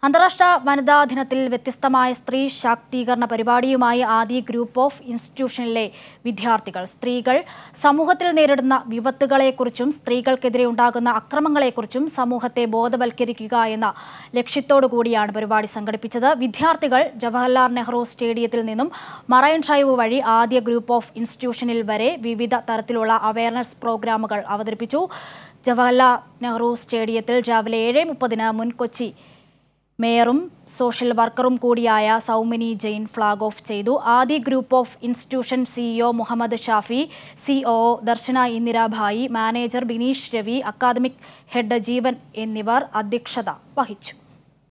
അന്താരാഷ്ട്ര വനിതാ ദിനത്തിൽ വ്യത്യസ്തമായ സ്ത്രീ ശാക്തീകരണ പരിപാടിയുമായി ആദ്യ ഗ്രൂപ്പ് ഓഫ് ഇൻസ്റ്റിറ്റ്യൂഷനിലെ വിദ്യാർത്ഥികൾ സ്ത്രീകൾ സമൂഹത്തിൽ നേരിടുന്ന വിപത്തുകളെക്കുറിച്ചും സ്ത്രീകൾക്കെതിരെ ഉണ്ടാകുന്ന അക്രമങ്ങളെക്കുറിച്ചും സമൂഹത്തെ ബോധവൽക്കരിക്കുക എന്ന ലക്ഷ്യത്തോടു കൂടിയാണ് പരിപാടി സംഘടിപ്പിച്ചത് വിദ്യാർത്ഥികൾ ജവഹർലാൽ നെഹ്റു സ്റ്റേഡിയത്തിൽ നിന്നും മറൈൻ ഡ്രൈവ് വഴി ആദ്യ ഗ്രൂപ്പ് ഓഫ് ഇൻസ്റ്റിറ്റ്യൂഷനിൽ വരെ വിവിധ തരത്തിലുള്ള അവയർനെസ് പ്രോഗ്രാമുകൾ അവതരിപ്പിച്ചു ജവഹർലാൽ നെഹ്റു സ്റ്റേഡിയത്തിൽ രാവിലെ ഏഴ് മുപ്പതിന് മുൻ കൊച്ചി മേയറും സോഷ്യൽ വർക്കറും കൂടിയായ സൗമിനി ജെയിൻ ഫ്ളാഗ് ഓഫ് ചെയ്തു ആദ്യ group of institution CEO Muhammad Shafi CO Darshana Indirabhai manager Bineesh Ravi academic head Jeevan എന്നിവർ അധ്യക്ഷത വഹിച്ചു